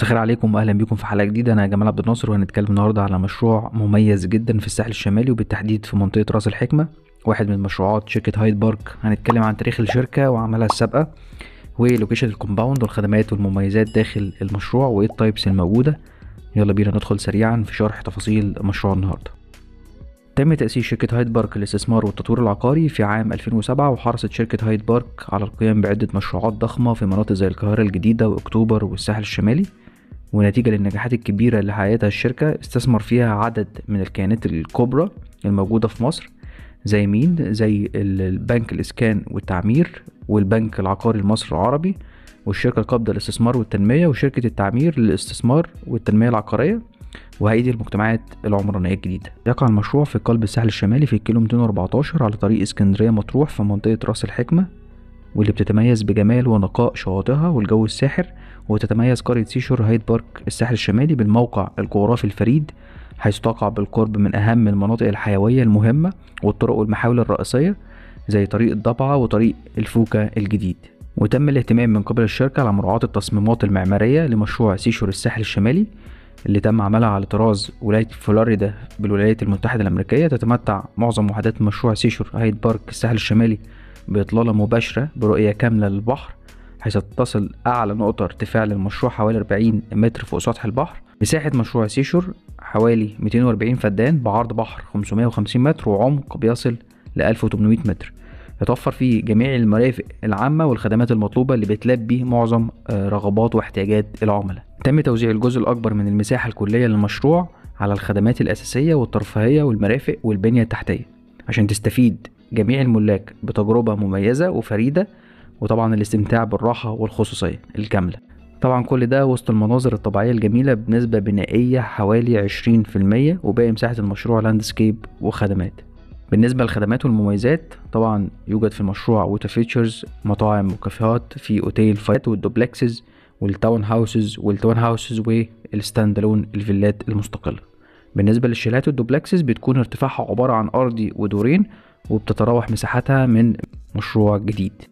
مساء الخير عليكم واهلا بيكم في حلقه جديده انا جمال عبد الناصر وهنتكلم النهارده على مشروع مميز جدا في الساحل الشمالي وبالتحديد في منطقه راس الحكمه واحد من مشروعات شركه هايد بارك هنتكلم عن تاريخ الشركه وعملها السابقه ولوكيشن الكومباوند والخدمات والمميزات داخل المشروع وايه التايبس الموجوده يلا بينا ندخل سريعا في شرح تفاصيل مشروع النهارده تم تأسيس شركة هايد بارك للاستثمار والتطوير العقاري في عام 2007 وحرصت شركة هايد بارك على القيام بعدة مشروعات ضخمة في مناطق زي القاهرة الجديدة وأكتوبر والساحل الشمالي ونتيجة للنجاحات الكبيرة اللي حققتها الشركة استثمر فيها عدد من الكيانات الكبرى الموجودة في مصر زي مين زي البنك الإسكان والتعمير والبنك العقاري المصري العربي والشركة القابضة للاستثمار والتنمية وشركة التعمير للاستثمار والتنمية العقارية وهيئة المجتمعات العمرانية الجديدة يقع المشروع في قلب الساحل الشمالي في كيلو 214 على طريق اسكندرية مطروح في منطقة راس الحكمة واللي بتتميز بجمال ونقاء شواطئها والجو الساحر وتتميز قرية سيشور هايد بارك الساحل الشمالي بالموقع الجغرافي الفريد حيث تقع بالقرب من أهم المناطق الحيوية المهمة والطرق والمحاور الرئيسية زي طريق الضبعة وطريق الفوكة الجديد وتم الاهتمام من قبل الشركة على مراعاة التصميمات المعمارية لمشروع سيشور الساحل الشمالي اللي تم عملها على طراز ولاية فلوريدا بالولايات المتحدة الأمريكية تتمتع معظم وحدات مشروع سيشور هايد بارك الساحل الشمالي بإطلالة مباشرة برؤية كاملة للبحر حيث تصل أعلى نقطة ارتفاع للمشروع حوالي 40 متر فوق سطح البحر مساحة مشروع سيشور حوالي 240 فدان بعرض بحر 550 متر وعمق بيصل ل 1800 متر يتوفر فيه جميع المرافق العامة والخدمات المطلوبة اللي بتلبي معظم رغبات واحتياجات العملاء تم توزيع الجزء الأكبر من المساحة الكلية للمشروع على الخدمات الأساسية والترفيهية والمرافق والبنية التحتية عشان تستفيد جميع الملاك بتجربة مميزة وفريدة وطبعا الاستمتاع بالراحة والخصوصية الكاملة طبعا كل ده وسط المناظر الطبيعية الجميلة بنسبة بنائية حوالي عشرين في المية وباقي مساحة المشروع لاندسكيب وخدمات بالنسبة للخدمات والمميزات طبعا يوجد في المشروع ووتر فيتشرز مطاعم وكافيهات في اوتيل فايت والدوبلكسز والتاون هاوسز والتاون هاوسز والستاند الون الفيلات المستقلة بالنسبة للشيلات والدوبلكسز بتكون ارتفاعها عبارة عن أرضي ودورين وبتتراوح مساحتها من مشروع جديد